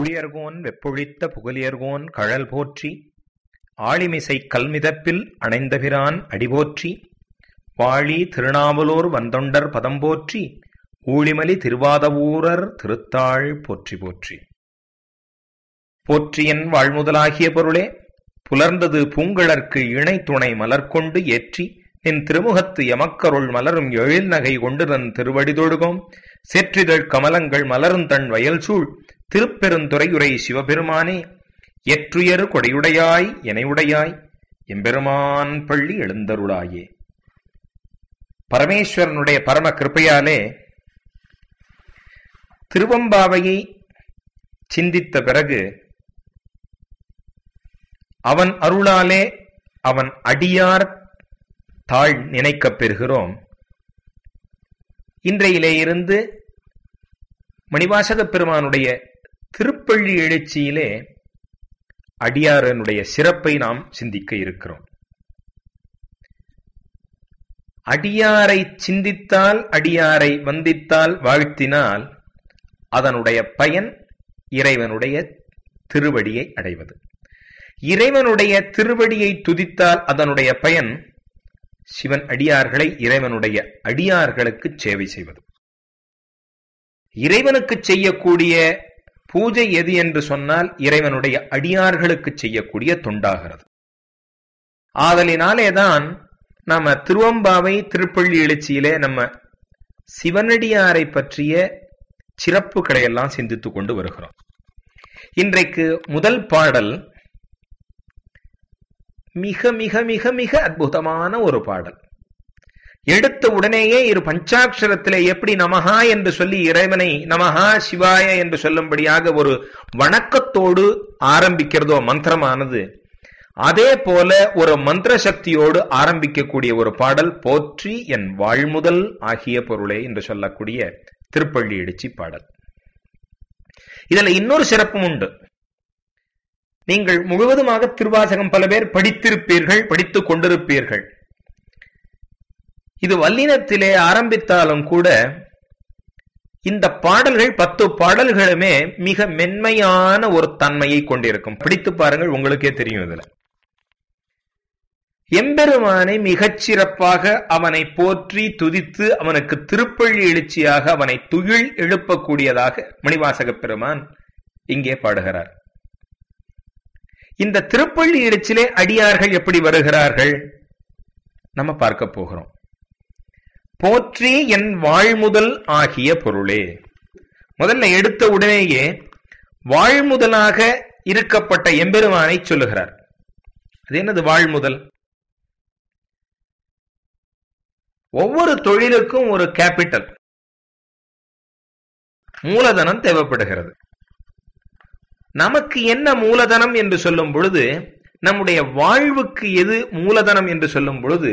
ஊழியர்கோன் வெப்பொழித்த புகழியர்கோன் கழல் போற்றி ஆளிமிசை கல்மிதப்பில் அணைந்தபிரான் அடிபோற்றி வாழி திருநாவலூர் வந்தொண்டர் பதம் போற்றி ஊழிமலி திருவாதவூரர் திருத்தாள் போற்றி போற்றி போற்றியன் வாழ்முதலாகிய பொருளே புலர்ந்தது பூங்கழற்கு இணை துணை மலர்கொண்டு ஏற்றி நின் திருமுகத்து எமக்கருள் மலரும் எழில் நகை கொண்டு நன் திருவடி தொழுகோம் சேற்றிதழ் கமலங்கள் மலரும் தன் வயல் சூழ் திருப்பெருந்துறையுரை சிவபெருமானே எற்றுயரு கொடையுடையாய் எனையுடையாய் எம்பெருமான் பள்ளி எழுந்தருளாயே பரமேஸ்வரனுடைய பரம கிருப்பையாலே திருவம்பாவையை சிந்தித்த பிறகு அவன் அருளாலே அவன் அடியார் தாழ் நினைக்கப் பெறுகிறோம் இன்றையிலே இருந்து மணிவாசக பெருமானுடைய திருப்பள்ளி எழுச்சியிலே அடியாரனுடைய சிறப்பை நாம் சிந்திக்க இருக்கிறோம் அடியாரை சிந்தித்தால் அடியாரை வந்தித்தால் வாழ்த்தினால் அதனுடைய பயன் இறைவனுடைய திருவடியை அடைவது இறைவனுடைய திருவடியை துதித்தால் அதனுடைய பயன் சிவன் அடியார்களை இறைவனுடைய அடியார்களுக்கு சேவை செய்வது இறைவனுக்கு செய்யக்கூடிய பூஜை எது என்று சொன்னால் இறைவனுடைய அடியார்களுக்கு செய்யக்கூடிய தொண்டாகிறது ஆதலினாலேதான் நாம திருவம்பாவை திருப்பள்ளி எழுச்சியிலே நம்ம சிவனடியாரை பற்றிய சிறப்புகளை எல்லாம் சிந்தித்துக் கொண்டு வருகிறோம் இன்றைக்கு முதல் பாடல் மிக மிக மிக மிக அற்புதமான ஒரு பாடல் எடுத்த உடனேயே இரு பஞ்சாட்சரத்திலே எப்படி நமஹா என்று சொல்லி இறைவனை நமஹா சிவாய என்று சொல்லும்படியாக ஒரு வணக்கத்தோடு ஆரம்பிக்கிறதோ மந்திரமானது அதே போல ஒரு மந்திர சக்தியோடு ஆரம்பிக்கக்கூடிய ஒரு பாடல் போற்றி என் வாழ்முதல் ஆகிய பொருளே என்று சொல்லக்கூடிய திருப்பள்ளி எழுச்சி பாடல் இதுல இன்னொரு சிறப்பும் உண்டு நீங்கள் முழுவதுமாக திருவாசகம் பல பேர் படித்திருப்பீர்கள் படித்துக் கொண்டிருப்பீர்கள் இது வல்லினத்திலே ஆரம்பித்தாலும் கூட இந்த பாடல்கள் பத்து பாடல்களுமே மிக மென்மையான ஒரு தன்மையை கொண்டிருக்கும் படித்து பாருங்கள் உங்களுக்கே தெரியும் இதுல எம்பெருமானை மிகச் சிறப்பாக அவனை போற்றி துதித்து அவனுக்கு திருப்பள்ளி எழுச்சியாக அவனை துகில் எழுப்பக்கூடியதாக மணிவாசக பெருமான் இங்கே பாடுகிறார் இந்த திருப்பள்ளி எழுச்சிலே அடியார்கள் எப்படி வருகிறார்கள் நம்ம பார்க்க போகிறோம் போற்றி என் வாழ்முதல் ஆகிய பொருளே முதல்ல எடுத்த உடனேயே வாழ்முதலாக இருக்கப்பட்ட எம்பெருமானை சொல்லுகிறார் அது என்னது வாழ்முதல் ஒவ்வொரு தொழிலுக்கும் ஒரு கேபிட்டல் மூலதனம் தேவைப்படுகிறது நமக்கு என்ன மூலதனம் என்று சொல்லும் பொழுது நம்முடைய வாழ்வுக்கு எது மூலதனம் என்று சொல்லும் பொழுது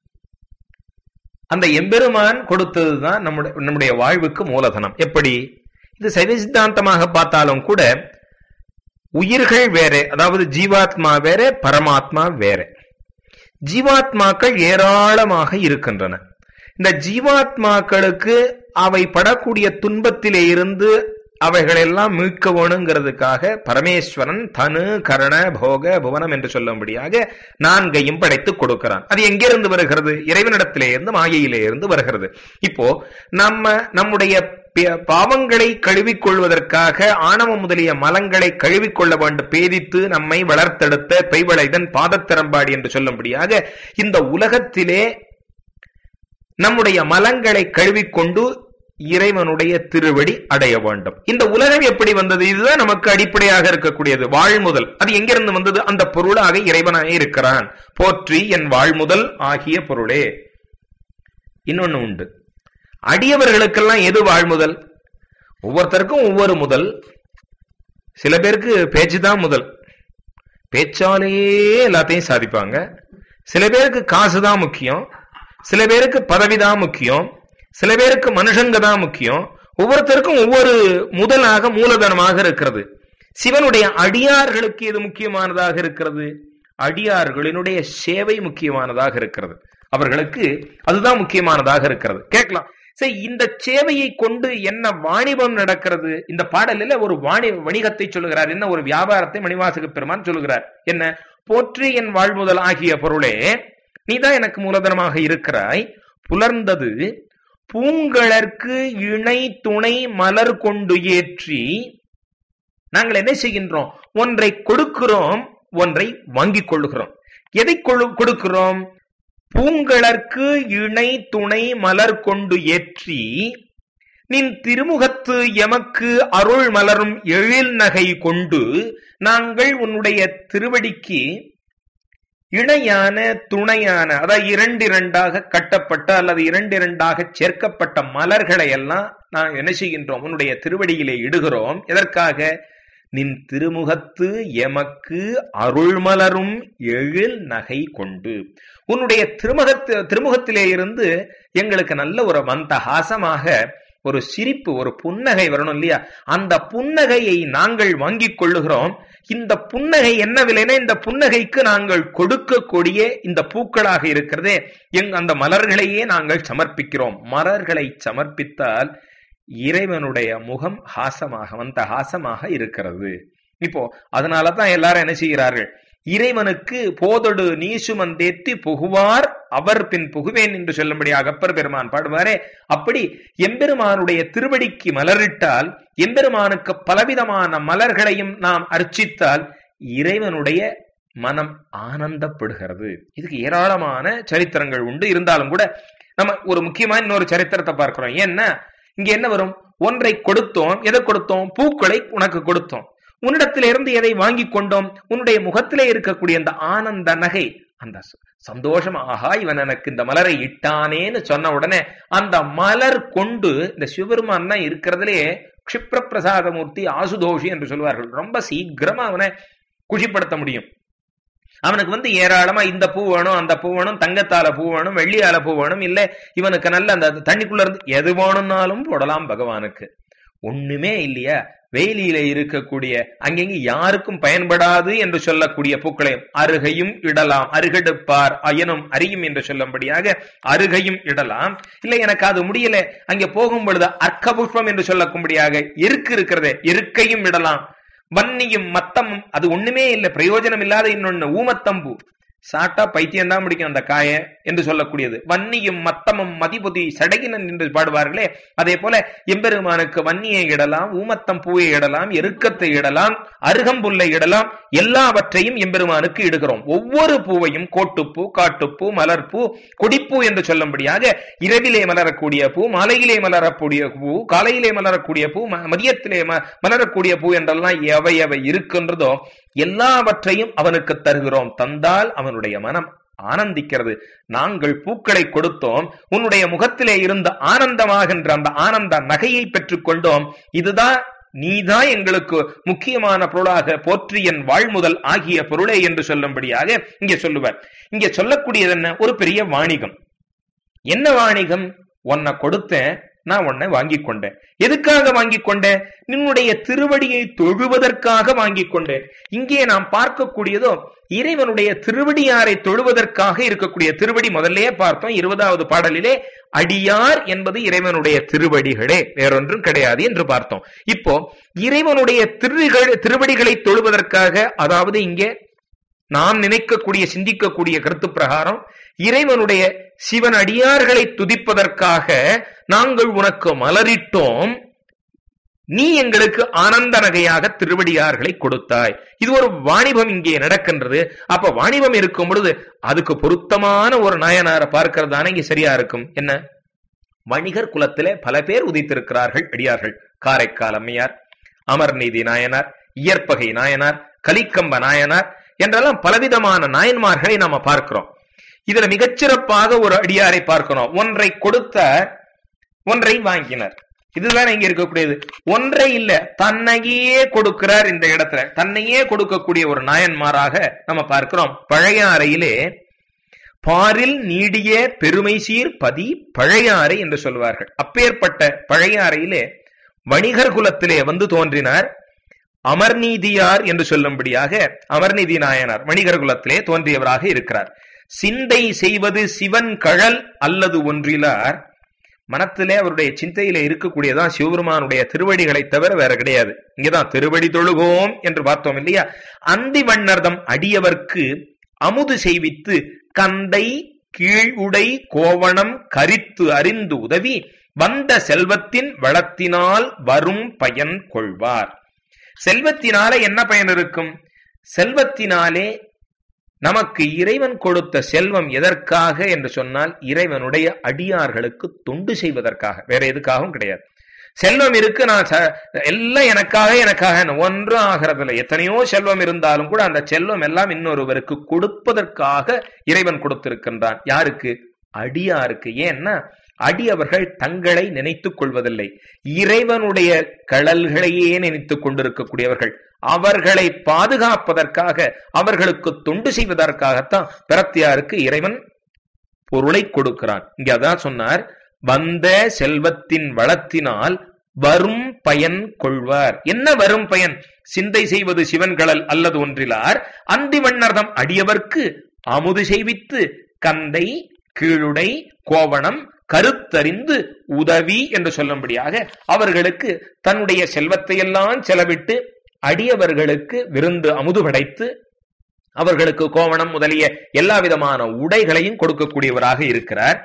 அந்த எம்பெருமான் கொடுத்ததுதான் நம்முடைய நம்முடைய வாழ்வுக்கு மூலதனம் எப்படி இது சைவ சித்தாந்தமாக பார்த்தாலும் கூட உயிர்கள் வேற அதாவது ஜீவாத்மா வேற பரமாத்மா வேற ஜீவாத்மாக்கள் ஏராளமாக இருக்கின்றன இந்த ஜீவாத்மாக்களுக்கு அவை படக்கூடிய துன்பத்திலே இருந்து அவைகளெல்லாம் மீட்க வேணுங்கிறதுக்காக பரமேஸ்வரன் தனு கரண போக புவனம் என்று சொல்லும்படியாக நான்கையும் படைத்து கொடுக்கிறான் அது எங்கிருந்து வருகிறது இறைவனிடத்திலே இருந்து மாயையிலே இருந்து வருகிறது இப்போ நம்ம நம்முடைய பாவங்களை கழுவிக்கொள்வதற்காக ஆணவ முதலிய மலங்களை கழுவிக்கொள்ள வேண்டும் பேதித்து நம்மை வளர்த்தெடுத்த பெய்வளைதன் பாதத்திறம்பாடி என்று சொல்லும்படியாக இந்த உலகத்திலே நம்முடைய மலங்களை கழுவிக்கொண்டு இறைவனுடைய திருவடி அடைய வேண்டும் இந்த உலகம் எப்படி வந்தது இதுதான் நமக்கு அடிப்படையாக இருக்கக்கூடியது வாழ்முதல் அது எங்கிருந்து வந்தது அந்த பொருளாக இறைவனாக இருக்கிறான் போற்றி என் வாழ்முதல் ஆகிய பொருளே இன்னொன்னு உண்டு அடியவர்களுக்கெல்லாம் எது வாழ்முதல் ஒவ்வொருத்தருக்கும் ஒவ்வொரு முதல் சில பேருக்கு பேச்சு தான் முதல் பேச்சாலேயே எல்லாத்தையும் சாதிப்பாங்க சில பேருக்கு காசு தான் முக்கியம் சில பேருக்கு பதவி தான் முக்கியம் சில பேருக்கு மனுஷங்க தான் முக்கியம் ஒவ்வொருத்தருக்கும் ஒவ்வொரு முதலாக மூலதனமாக இருக்கிறது சிவனுடைய அடியார்களுக்கு எது முக்கியமானதாக இருக்கிறது அடியார்களினுடைய சேவை முக்கியமானதாக இருக்கிறது அவர்களுக்கு அதுதான் முக்கியமானதாக இருக்கிறது கேட்கலாம் சரி இந்த சேவையை கொண்டு என்ன வாணிபம் நடக்கிறது இந்த பாடலில் ஒரு வாணி வணிகத்தை சொல்லுகிறார் என்ன ஒரு வியாபாரத்தை மணிவாசக பெருமான் சொல்லுகிறார் என்ன போற்றி என் வாழ்முதல் ஆகிய பொருளே நீதான் எனக்கு மூலதனமாக இருக்கிறாய் புலர்ந்தது பூங்கழற்கு இணை துணை மலர் கொண்டு ஏற்றி நாங்கள் என்ன செய்கின்றோம் ஒன்றை கொடுக்கிறோம் ஒன்றை வாங்கிக் கொள்ளுகிறோம் எதை கொடுக்கிறோம் பூங்கழற்கு இணை துணை மலர் கொண்டு ஏற்றி நின் திருமுகத்து எமக்கு அருள் மலரும் எழில் நகை கொண்டு நாங்கள் உன்னுடைய திருவடிக்கு இணையான துணையான அதாவது இரண்டு இரண்டாக கட்டப்பட்ட அல்லது இரண்டு இரண்டாக சேர்க்கப்பட்ட மலர்களை எல்லாம் நான் என்ன செய்கின்றோம் உன்னுடைய திருவடியிலே இடுகிறோம் எதற்காக நின் திருமுகத்து எமக்கு அருள் மலரும் எழில் நகை கொண்டு உன்னுடைய திருமுகத்து திருமுகத்திலே இருந்து எங்களுக்கு நல்ல ஒரு மந்தஹாசமாக ஒரு சிரிப்பு ஒரு புன்னகை வரணும் இல்லையா அந்த புன்னகையை நாங்கள் வாங்கிக் கொள்ளுகிறோம் இந்த புன்னகை என்ன விலைனா இந்த புன்னகைக்கு நாங்கள் கொடுக்கக்கூடிய இந்த பூக்களாக இருக்கிறதே எங் அந்த மலர்களையே நாங்கள் சமர்ப்பிக்கிறோம் மலர்களை சமர்ப்பித்தால் இறைவனுடைய முகம் ஹாசமாக வந்த ஹாசமாக இருக்கிறது இப்போ அதனாலதான் எல்லாரும் என்ன செய்கிறார்கள் இறைவனுக்கு போதொடு நீசுமந்தேத்தி புகுவார் அவர் பின் புகுவேன் என்று சொல்லும்படியாக அப்பர் பெருமான் பாடுவாரே அப்படி எம்பெருமானுடைய திருவடிக்கு மலரிட்டால் எம்பெருமானுக்கு பலவிதமான மலர்களையும் நாம் அர்ச்சித்தால் இறைவனுடைய மனம் ஆனந்தப்படுகிறது இதுக்கு ஏராளமான சரித்திரங்கள் உண்டு இருந்தாலும் கூட நம்ம ஒரு முக்கியமான இன்னொரு சரித்திரத்தை பார்க்கிறோம் ஏன்னா இங்க என்ன வரும் ஒன்றை கொடுத்தோம் எதை கொடுத்தோம் பூக்களை உனக்கு கொடுத்தோம் உன்னிடத்திலிருந்து எதை வாங்கி கொண்டோம் உன்னுடைய முகத்திலே இருக்கக்கூடிய அந்த ஆனந்த நகை அந்த சந்தோஷம் ஆஹா இவன் எனக்கு இந்த மலரை இட்டானேன்னு சொன்ன உடனே அந்த மலர் கொண்டு இந்த சிவபெருமான் தான் இருக்கிறதுலே கஷிப்ர பிரசாதமூர்த்தி ஆசுதோஷி என்று சொல்வார்கள் ரொம்ப சீக்கிரமா அவனை குஷிப்படுத்த முடியும் அவனுக்கு வந்து ஏராளமா இந்த பூ வேணும் அந்த பூ வேணும் தங்கத்தால பூ வேணும் வெள்ளியால பூ வேணும் இல்ல இவனுக்கு நல்ல அந்த தண்ணிக்குள்ள இருந்து எது வேணும்னாலும் போடலாம் பகவானுக்கு ஒண்ணுமே இல்லையா வெயிலில இருக்கக்கூடிய அங்கெங்க யாருக்கும் பயன்படாது என்று சொல்லக்கூடிய பூக்களையும் அருகையும் இடலாம் அருகெடுப்பார் அயனும் அறியும் என்று சொல்லும்படியாக அருகையும் இடலாம் இல்ல எனக்கு அது முடியல அங்க போகும் பொழுது அர்க்க புஷ்பம் என்று சொல்லக்கும்படியாக எருக்கு இருக்கிறதே எருக்கையும் இடலாம் வன்னியும் மத்தமும் அது ஒண்ணுமே இல்லை பிரயோஜனம் இல்லாத இன்னொன்னு ஊமத்தம்பூ சாட்டா பைத்தியம் தான் முடிக்கும் அந்த காய என்று சொல்லக்கூடியது வன்னியும் மத்தமும் மதிபுதி சடகினன் என்று பாடுவார்களே அதே போல எம்பெருமானுக்கு வன்னியை இடலாம் ஊமத்தம் பூவை இடலாம் எருக்கத்தை இடலாம் அருகம்புல்லை இடலாம் எல்லாவற்றையும் எம்பெருமானுக்கு இடுகிறோம் ஒவ்வொரு பூவையும் கோட்டுப்பூ காட்டுப்பூ மலர்பூ கொடிப்பூ என்று சொல்லும்படியாக இரவிலே மலரக்கூடிய பூ மாலையிலே மலரக்கூடிய பூ காலையிலே மலரக்கூடிய பூ மதியத்திலே மலரக்கூடிய பூ என்றெல்லாம் எவை எவை இருக்கின்றதோ எல்லாவற்றையும் அவனுக்கு தருகிறோம் தந்தால் அவனுடைய மனம் ஆனந்திக்கிறது நாங்கள் பூக்களை கொடுத்தோம் உன்னுடைய முகத்திலே இருந்த ஆனந்தமாகின்ற அந்த ஆனந்த நகையை பெற்றுக் கொண்டோம் இதுதான் நீதான் எங்களுக்கு முக்கியமான பொருளாக போற்றி என் வாழ்முதல் ஆகிய பொருளே என்று சொல்லும்படியாக இங்கே சொல்லுவார் இங்கே சொல்லக்கூடியது என்ன ஒரு பெரிய வாணிகம் என்ன வாணிகம் உன்னை கொடுத்தேன் நான் உன்னை வாங்கி கொண்டேன் எதுக்காக வாங்கி கொண்டேன் நின்னுடைய திருவடியை தொழுவதற்காக வாங்கி கொண்டேன் இங்கே நாம் பார்க்கக்கூடியதோ இறைவனுடைய திருவடியாரை தொழுவதற்காக இருக்கக்கூடிய திருவடி முதல்லயே பார்த்தோம் இருபதாவது பாடலிலே அடியார் என்பது இறைவனுடைய திருவடிகளே வேறொன்றும் கிடையாது என்று பார்த்தோம் இப்போ இறைவனுடைய திருகள் திருவடிகளை தொழுவதற்காக அதாவது இங்கே நாம் நினைக்கக்கூடிய சிந்திக்கக்கூடிய கருத்து பிரகாரம் இறைவனுடைய சிவன் அடியார்களை துதிப்பதற்காக நாங்கள் உனக்கு மலரிட்டோம் நீ எங்களுக்கு ஆனந்த நகையாக திருவடியார்களை கொடுத்தாய் இது ஒரு வாணிபம் இங்கே நடக்கின்றது அப்ப வாணிபம் இருக்கும் பொழுது அதுக்கு பொருத்தமான ஒரு நாயனாரை பார்க்கறதான இங்க சரியா இருக்கும் என்ன வணிகர் குலத்திலே பல பேர் உதித்திருக்கிறார்கள் அடியார்கள் காரைக்கால் அம்மையார் அமர்நீதி நாயனார் இயற்பகை நாயனார் கலிக்கம்ப நாயனார் என்றெல்லாம் பலவிதமான நாயன்மார்களை நாம பார்க்கிறோம் இதுல மிகச்சிறப்பாக ஒரு அடியாரை பார்க்கிறோம் ஒன்றை கொடுத்த ஒன்றை வாங்கினர் இதுதான் இங்க இருக்கக்கூடியது ஒன்றை இல்ல தன்னையே கொடுக்கிறார் இந்த இடத்துல தன்னையே கொடுக்கக்கூடிய ஒரு நாயன்மாராக நம்ம பார்க்கிறோம் பழைய அறையிலே பாரில் நீடிய பெருமை சீர் பதி பழையாறை என்று சொல்வார்கள் அப்பேற்பட்ட பழைய அறையிலே வணிகர் குலத்திலே வந்து தோன்றினார் அமர்நீதியார் என்று சொல்லும்படியாக அமர்நீதி நாயனார் வணிகர் குலத்திலே தோன்றியவராக இருக்கிறார் சிந்தை செய்வது சிவன் கழல் அல்லது ஒன்றிலார் மனத்திலே அவருடைய சிந்தையில இருக்கக்கூடியதான் சிவபெருமானுடைய திருவடிகளை தவிர வேற கிடையாது இங்கதான் திருவடி தொழுகோம் என்று பார்த்தோம் இல்லையா அந்தி வண்ணர்தம் அடியவர்க்கு அமுது செய்வித்து கந்தை கீழுடை கோவணம் கரித்து அறிந்து உதவி வந்த செல்வத்தின் வளத்தினால் வரும் பயன் கொள்வார் செல்வத்தினாலே என்ன பயன் இருக்கும் செல்வத்தினாலே நமக்கு இறைவன் கொடுத்த செல்வம் எதற்காக என்று சொன்னால் இறைவனுடைய அடியார்களுக்கு தொண்டு செய்வதற்காக வேற எதுக்காகவும் கிடையாது செல்வம் இருக்கு நான் எல்லாம் எனக்காக எனக்காக ஒன்றும் ஆகிறதில்லை எத்தனையோ செல்வம் இருந்தாலும் கூட அந்த செல்வம் எல்லாம் இன்னொருவருக்கு கொடுப்பதற்காக இறைவன் கொடுத்திருக்கின்றான் யாருக்கு அடியாருக்கு ஏன்னா அடியவர்கள் தங்களை நினைத்துக் கொள்வதில்லை இறைவனுடைய கடல்களையே நினைத்துக் கொண்டிருக்கக்கூடியவர்கள் அவர்களை பாதுகாப்பதற்காக அவர்களுக்கு தொண்டு செய்வதற்காகத்தான் பிரத்தியாருக்கு இறைவன் பொருளை கொடுக்கிறான் இங்க அதான் சொன்னார் வந்த செல்வத்தின் வளத்தினால் வரும் பயன் கொள்வார் என்ன வரும் பயன் சிந்தை செய்வது சிவன்களல் அல்லது ஒன்றிலார் அந்தி வண்ணர்தம் அடியவர்க்கு அமுது செய்வித்து கந்தை கீழுடை கோவணம் கருத்தறிந்து உதவி என்று சொல்லும்படியாக அவர்களுக்கு தன்னுடைய செல்வத்தை எல்லாம் செலவிட்டு அடியவர்களுக்கு விருந்து அமுது படைத்து அவர்களுக்கு கோவணம் முதலிய எல்லா விதமான உடைகளையும் கொடுக்கக்கூடியவராக இருக்கிறார்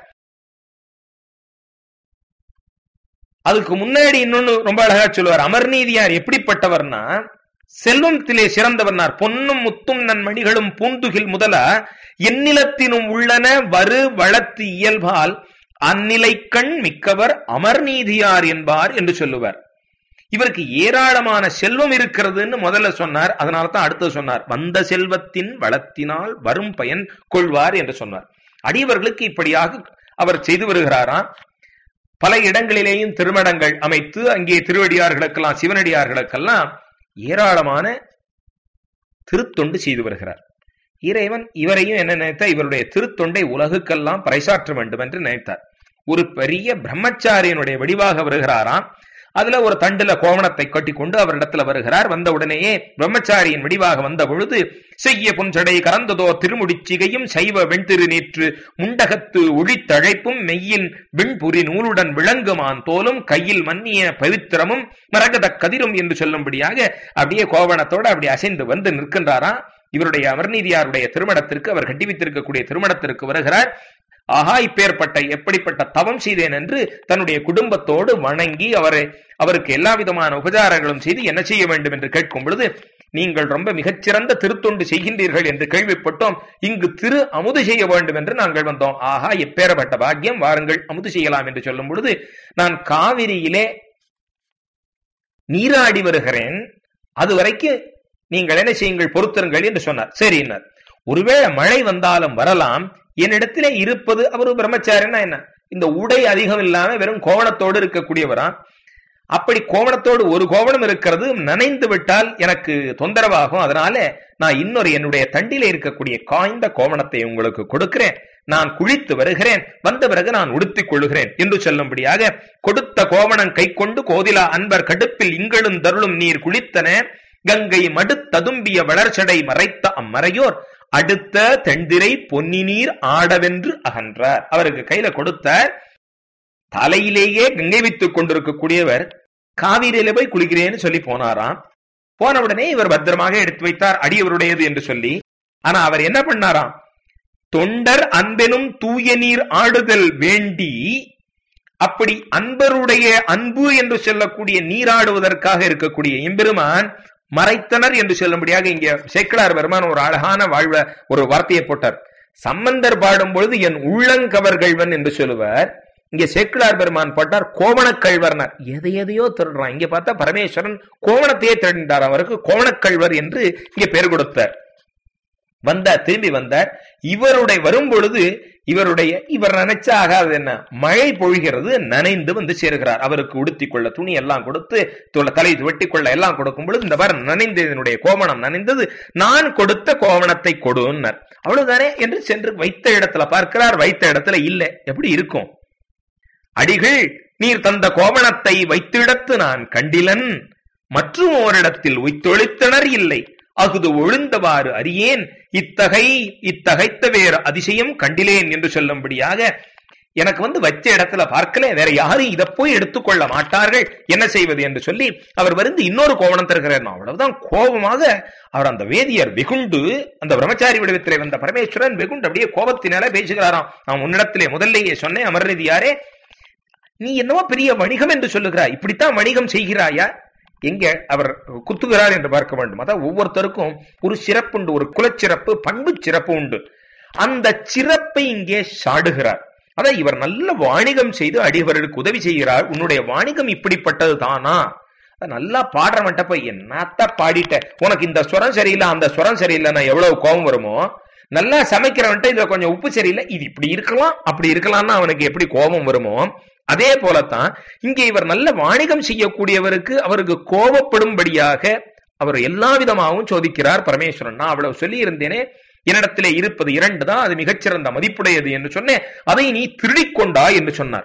அதுக்கு முன்னாடி இன்னொன்னு ரொம்ப அழகா சொல்லுவார் அமர்நீதியார் எப்படிப்பட்டவர்னா செல்வத்திலே சிறந்தவர்னார் பொன்னும் முத்தும் நன்மணிகளும் பூந்துகில் முதல எந்நிலத்தினும் உள்ளன வரு வளத்து இயல்பால் அந்நிலை கண் மிக்கவர் அமர்நீதியார் என்பார் என்று சொல்லுவார் இவருக்கு ஏராளமான செல்வம் இருக்கிறதுன்னு முதல்ல சொன்னார் அதனால தான் அடுத்து சொன்னார் வந்த செல்வத்தின் வளத்தினால் வரும் பயன் கொள்வார் என்று சொன்னார் அடியவர்களுக்கு இப்படியாக அவர் செய்து வருகிறாராம் பல இடங்களிலேயும் திருமணங்கள் அமைத்து அங்கே திருவடியார்களுக்கெல்லாம் சிவனடியார்களுக்கெல்லாம் ஏராளமான திருத்தொண்டு செய்து வருகிறார் இறைவன் இவரையும் என்ன நினைத்தார் இவருடைய திருத்தொண்டை உலகுக்கெல்லாம் பறைசாற்ற வேண்டும் என்று நினைத்தார் ஒரு பெரிய பிரம்மச்சாரியனுடைய வடிவாக வருகிறாராம் அதுல ஒரு தண்டுல கோவணத்தை கட்டி கொண்டு அவரிடத்துல வருகிறார் வந்த உடனேயே பிரம்மச்சாரியின் வடிவாக வந்த பொழுது செய்ய புஞ்சடை கறந்ததோ திருமுடிச்சிகையும் சைவ வெண்திரு நீற்று முண்டகத்து ஒழித்தழைப்பும் மெய்யில் வெண்புரி நூலுடன் விளங்குமான் தோலும் கையில் மன்னிய பவித்திரமும் மரகத கதிரும் என்று சொல்லும்படியாக அப்படியே கோவணத்தோட அப்படி அசைந்து வந்து நிற்கின்றாரா இவருடைய அமர்நீதியாருடைய திருமணத்திற்கு அவர் கட்டி வைத்திருக்கக்கூடிய திருமணத்திற்கு வருகிறார் ஆஹா இப்பேற்பட்ட எப்படிப்பட்ட தவம் செய்தேன் என்று தன்னுடைய குடும்பத்தோடு வணங்கி அவரை அவருக்கு எல்லா விதமான உபச்சாரங்களும் செய்து என்ன செய்ய வேண்டும் என்று கேட்கும் பொழுது நீங்கள் ரொம்ப மிகச்சிறந்த திருத்தொண்டு செய்கின்றீர்கள் என்று கேள்விப்பட்டோம் இங்கு திரு அமுது செய்ய வேண்டும் என்று நாங்கள் வந்தோம் ஆஹா எப்பேறப்பட்ட பாக்கியம் வாருங்கள் அமுது செய்யலாம் என்று சொல்லும் பொழுது நான் காவிரியிலே நீராடி வருகிறேன் அது வரைக்கும் நீங்கள் என்ன செய்யுங்கள் பொறுத்திருங்கள் என்று சொன்னார் சரின்னார் ஒருவேளை மழை வந்தாலும் வரலாம் என்னிடத்திலே இருப்பது அவரு பிரம்மச்சாரின்னா என்ன இந்த உடை அதிகம் இல்லாம வெறும் கோவணத்தோடு இருக்கக்கூடியவரா அப்படி கோவணத்தோடு ஒரு கோவணம் இருக்கிறது நனைந்து விட்டால் எனக்கு தொந்தரவாகும் அதனால நான் இன்னொரு என்னுடைய தண்டில இருக்கக்கூடிய காய்ந்த கோவணத்தை உங்களுக்கு கொடுக்கிறேன் நான் குளித்து வருகிறேன் வந்த பிறகு நான் உடுத்திக் கொள்கிறேன் என்று சொல்லும்படியாக கொடுத்த கோவணம் கை கொண்டு கோதிலா அன்பர் கடுப்பில் இங்களும் தருளும் நீர் குளித்தன கங்கை மடுத்ததும்பிய வளர்ச்சடை மறைத்த அம்மறையோர் அடுத்த தென்திரை பொன்னி நீர் ஆடவென்று அகன்றார் அவருக்கு கையில கொடுத்த தலையிலேயே கங்கை வைத்துக் கொண்டிருக்கக்கூடியவர் காவிரியில போய் குளிக்கிறேன்னு சொல்லி போனாராம் போன உடனே இவர் பத்திரமாக எடுத்து வைத்தார் அடியவருடையது என்று சொல்லி ஆனா அவர் என்ன பண்ணாராம் தொண்டர் அன்பெனும் தூய நீர் ஆடுதல் வேண்டி அப்படி அன்பருடைய அன்பு என்று சொல்லக்கூடிய நீராடுவதற்காக இருக்கக்கூடிய எம்பெருமான் மறைத்தனர் என்று சொல்லும்படியாக இங்க சேக்கலார் பெருமான் ஒரு அழகான வாழ்வ ஒரு வார்த்தையை போட்டார் சம்பந்தர் பாடும் பொழுது என் உள்ளங்கவர்கள்வன் என்று சொல்லுவார் இங்க சேக்கிழார் பெருமான் போட்டார் கோவணக்கழ்வர்னர் எதை எதையோ திருடுறான் இங்க பார்த்தா பரமேஸ்வரன் கோவணத்தையே திருடினார் அவருக்கு கோவணக்கழ்வர் என்று இங்க பேர் கொடுத்தார் வந்தார் திரும்பி வந்தார் இவருடைய வரும் பொழுது இவருடைய இவர் நினைச்சா ஆகாது என்ன மழை பொழிகிறது நனைந்து வந்து சேருகிறார் அவருக்கு உடுத்தி கொள்ள துணி எல்லாம் கொடுத்து தலை வெட்டி கொள்ள எல்லாம் கொடுக்கும் பொழுது இந்த வாரம் நனைந்து இதனுடைய கோவணம் நனைந்தது நான் கொடுத்த கோவணத்தை கொடுன்னார் அவ்வளவுதானே என்று சென்று வைத்த இடத்துல பார்க்கிறார் வைத்த இடத்துல இல்லை எப்படி இருக்கும் அடிகள் நீர் தந்த கோவணத்தை வைத்திடத்து நான் கண்டிலன் மற்றும் ஓரிடத்தில் உய்த்தொழித்தனர் இல்லை அகுது ஒழுந்தவாறு அறியேன் இத்தகை இத்தகைத்த வேறு அதிசயம் கண்டிலேன் என்று சொல்லும்படியாக எனக்கு வந்து வச்ச இடத்துல பார்க்கல வேற யாரும் இதை போய் எடுத்துக்கொள்ள மாட்டார்கள் என்ன செய்வது என்று சொல்லி அவர் வந்து இன்னொரு கோவணம் தருகிறார் அவ்வளவுதான் கோபமாக அவர் அந்த வேதியர் வெகுண்டு அந்த பிரம்மச்சாரி வடிவத்திலே வந்த பரமேஸ்வரன் வெகுண்டு அப்படியே கோபத்தினால பேசுகிறாராம் நான் உன்னிடத்திலே முதல்லையே சொன்னேன் அமர்நிதியாரே நீ என்னவோ பெரிய வணிகம் என்று சொல்லுகிறாய் இப்படித்தான் வணிகம் செய்கிறாயா எங்க அவர் குத்துகிறார் என்று பார்க்க வேண்டும் அதான் ஒவ்வொருத்தருக்கும் ஒரு சிறப்புண்டு ஒரு குலச்சிறப்பு பண்பு சிறப்பு உண்டு அந்த சிறப்பை இங்கே சாடுகிறார் அதான் இவர் நல்ல வாணிகம் செய்து அடியவர்களுக்கு உதவி செய்கிறார் உன்னுடைய வாணிகம் இப்படிப்பட்டது தானா நல்லா பாடுற மட்டும் போய் என்னத்த பாடிட்ட உனக்கு இந்த ஸ்வரம் சரியில்லை அந்த ஸ்வரம் சரியில்லைன்னா எவ்வளவு கோபம் வருமோ நல்லா சமைக்கிறவன்ட்ட இதுல கொஞ்சம் உப்பு சரியில்லை இது இப்படி இருக்கலாம் அப்படி இருக்கலாம்னா அவனுக்கு எப்படி கோபம் வருமோ அதே போலத்தான் இங்கே இவர் நல்ல வாணிகம் செய்யக்கூடியவருக்கு அவருக்கு கோபப்படும்படியாக அவர் எல்லா விதமாகவும் சோதிக்கிறார் பரமேஸ்வரன் நான் அவ்வளவு சொல்லி இருந்தேனே என்னிடத்திலே இருப்பது இரண்டு தான் அது மிகச்சிறந்த மதிப்புடையது என்று சொன்னேன் அதை நீ திருடிக்கொண்டா என்று சொன்னார்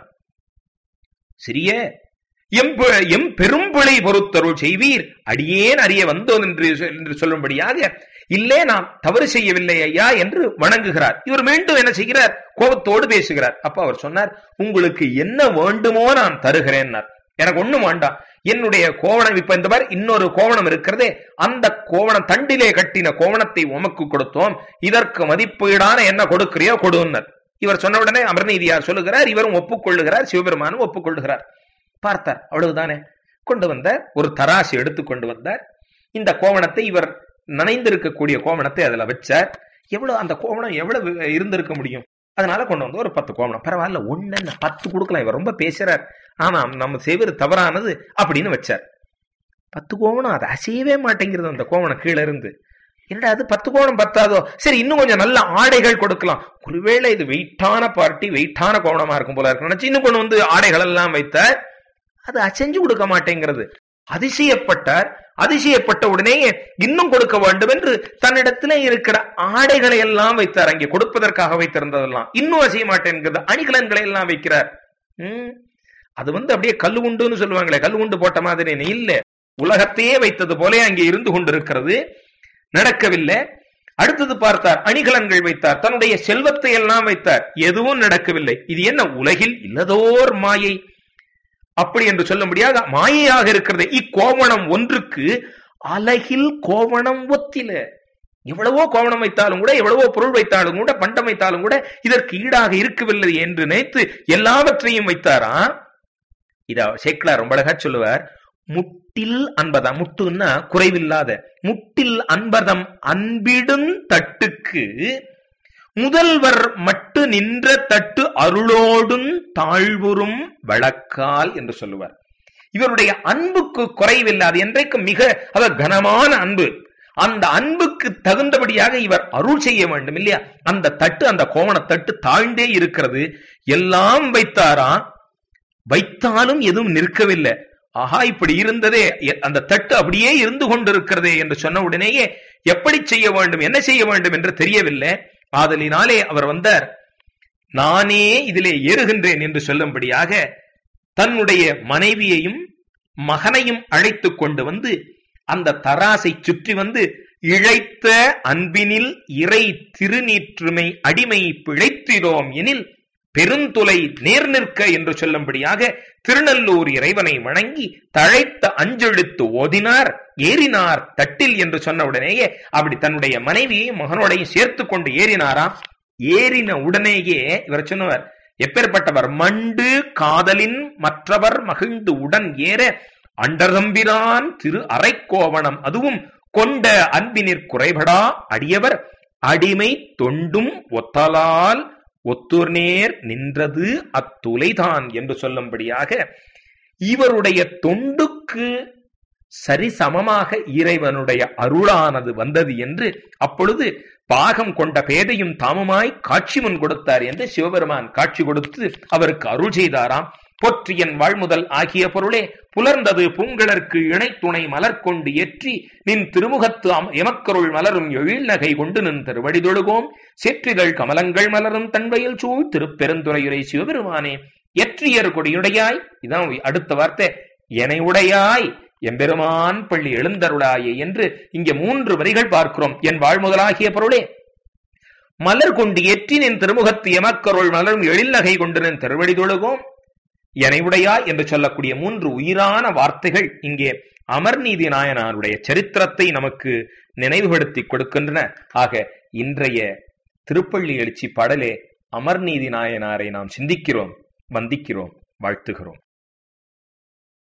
சிறிய எம் எம் பெரும்பிழை பொறுத்தருள் செய்வீர் அடியேன் அறிய வந்தோம் என்று என்று சொல்லும்படியாக இல்லே நான் தவறு செய்யவில்லை ஐயா என்று வணங்குகிறார் இவர் மீண்டும் என்ன செய்கிறார் கோபத்தோடு பேசுகிறார் அப்ப அவர் சொன்னார் உங்களுக்கு என்ன வேண்டுமோ நான் தருகிறேன் எனக்கு ஒண்ணும் வேண்டாம் என்னுடைய கோவணம் இப்ப இந்த மாதிரி இன்னொரு கோவணம் இருக்கிறதே அந்த கோவணம் தண்டிலே கட்டின கோவணத்தை உமக்கு கொடுத்தோம் இதற்கு மதிப்பீடான என்ன கொடுக்கிறியோ கொடுன்னர் இவர் சொன்ன உடனே அமர்நீதியார் சொல்லுகிறார் இவரும் ஒப்புக்கொள்ளுகிறார் சிவபெருமானும் ஒப்புக்கொள்ளுகிறார் பார்த்தார் அவ்வளவுதானே கொண்டு வந்தார் ஒரு தராசு எடுத்து கொண்டு வந்தார் இந்த கோவணத்தை இவர் நனைந்திருக்கக்கூடிய கோவணத்தை அதுல வச்சார் எவ்வளவு அந்த கோவணம் எவ்வளவு இருந்திருக்க முடியும் அதனால கொண்டு வந்து ஒரு பத்து கோவணம் பரவாயில்ல ஒன்னு பத்து கொடுக்கலாம் இவர் ரொம்ப பேசுறார் ஆனா நம்ம செய்வது தவறானது அப்படின்னு வச்சார் பத்து கோவணம் அது அசையவே மாட்டேங்கிறது அந்த கோவணம் கீழே இருந்து என்னடா அது பத்து கோவணம் பத்தாதோ சரி இன்னும் கொஞ்சம் நல்ல ஆடைகள் கொடுக்கலாம் ஒருவேளை இது வெயிட்டான பார்ட்டி வெயிட்டான கோவணமா இருக்கும் போல இருக்கு நினைச்சு இன்னும் கொண்டு வந்து ஆடைகள் எல்லாம் வைத்தார் அது அசைஞ்சு கொடுக்க மாட்டேங்கிறது அதிசயப்பட்டார் அதிசயப்பட்ட உடனே இன்னும் கொடுக்க வேண்டும் என்று தன்னிடத்திலே இருக்கிற ஆடைகளை எல்லாம் வைத்தார் அங்கே கொடுப்பதற்காக வைத்திருந்ததெல்லாம் இன்னும் அசைய மாட்டேங்கிறது அணிகலன்களை எல்லாம் வைக்கிறார் உம் அது வந்து அப்படியே கல்லு உண்டுன்னு சொல்லுவாங்களே கல்லு உண்டு போட்ட மாதிரி இல்ல உலகத்தையே வைத்தது போல அங்கே இருந்து கொண்டிருக்கிறது நடக்கவில்லை அடுத்தது பார்த்தார் அணிகலன்கள் வைத்தார் தன்னுடைய செல்வத்தை எல்லாம் வைத்தார் எதுவும் நடக்கவில்லை இது என்ன உலகில் இல்லதோர் மாயை அப்படி என்று சொல்ல முடியாது மாயையாக இருக்கிறது இக்கோவணம் ஒன்றுக்கு அலகில் கோவணம் ஒத்தில எவ்வளவோ கோவணம் வைத்தாலும் கூட எவ்வளவோ பொருள் வைத்தாலும் கூட பண்டம் வைத்தாலும் கூட இதற்கு ஈடாக இருக்கவில்லை என்று நினைத்து எல்லாவற்றையும் வைத்தாரா இத சேக்கலா ரொம்ப அழகா சொல்லுவார் முட்டில் அன்பதம் முட்டுன்னா குறைவில்லாத முட்டில் அன்பதம் அன்பிடும் தட்டுக்கு முதல்வர் மட்டு நின்ற தட்டு அருளோடும் தாழ்வுறும் வழக்கால் என்று சொல்லுவார் இவருடைய அன்புக்கு குறைவில்லாது என்றைக்கும் மிக அவர் கனமான அன்பு அந்த அன்புக்கு தகுந்தபடியாக இவர் அருள் செய்ய வேண்டும் இல்லையா அந்த தட்டு அந்த கோவண தட்டு தாழ்ந்தே இருக்கிறது எல்லாம் வைத்தாரா வைத்தாலும் எதுவும் நிற்கவில்லை ஆஹா இப்படி இருந்ததே அந்த தட்டு அப்படியே இருந்து கொண்டிருக்கிறதே என்று சொன்ன உடனேயே எப்படி செய்ய வேண்டும் என்ன செய்ய வேண்டும் என்று தெரியவில்லை ஆதலினாலே அவர் வந்தார் நானே இதிலே ஏறுகின்றேன் என்று சொல்லும்படியாக தன்னுடைய மனைவியையும் மகனையும் அழைத்து கொண்டு வந்து அந்த தராசை சுற்றி வந்து இழைத்த அன்பினில் இறை திருநீற்றுமை அடிமை பிழைத்திரோம் எனில் பெருந்துலை நேர் நிற்க என்று சொல்லும்படியாக திருநல்லூர் இறைவனை வணங்கி தழைத்த அஞ்செழுத்து ஓதினார் ஏறினார் தட்டில் என்று சொன்ன உடனேயே அப்படி தன்னுடைய மனைவியையும் மகனோடையும் சேர்த்து கொண்டு ஏறினாராம் ஏறின உடனேயே இவர் சொன்னவர் எப்பேற்பட்டவர் மண்டு காதலின் மற்றவர் மகிழ்ந்து உடன் ஏற அண்டர்தம்பிரான் திரு அரைக்கோவணம் அதுவும் கொண்ட அன்பினிற் குறைபடா அடியவர் அடிமை தொண்டும் ஒத்தலால் ஒத்துர்நேர் நின்றது அத்துளைதான் என்று சொல்லும்படியாக இவருடைய தொண்டுக்கு சரிசமமாக இறைவனுடைய அருளானது வந்தது என்று அப்பொழுது பாகம் கொண்ட பேதையும் தாமுமாய் காட்சி முன் கொடுத்தார் என்று சிவபெருமான் காட்சி கொடுத்து அவருக்கு அருள் செய்தாராம் பொற்றியன் வாழ்முதல் ஆகிய பொருளே புலர்ந்தது பூங்கலர்க்கு இணைத்துணை மலர் கொண்டு ஏற்றி நின் திருமுகத்து எமக்கருள் மலரும் எழில் நகை கொண்டு நின் திருவடி தொழுகோம் செற்றிதழ் கமலங்கள் மலரும் தன்வயல் சூழ் திருப்பெருந்துறையுரை சிவபெருமானே எற்றியர் கொடியுடையாய் இதான் அடுத்த வார்த்தை எனை உடையாய் எம்பெருமான் பள்ளி எழுந்தருளாயே என்று இங்கே மூன்று வரிகள் பார்க்கிறோம் என் வாழ்முதலாகிய பொருளே மலர் கொண்டு எற்றி நின் திருமுகத்து எமக்கருள் மலரும் எழில் நகை கொண்டு நின் திருவடி தொழுவோம் எனைவுடையா என்று சொல்லக்கூடிய மூன்று உயிரான வார்த்தைகள் இங்கே அமர்நீதி நாயனாருடைய சரித்திரத்தை நமக்கு நினைவுபடுத்தி கொடுக்கின்றன ஆக இன்றைய திருப்பள்ளி எழுச்சி பாடலே அமர்நீதி நாயனாரை நாம் சிந்திக்கிறோம் வந்திக்கிறோம் வாழ்த்துகிறோம்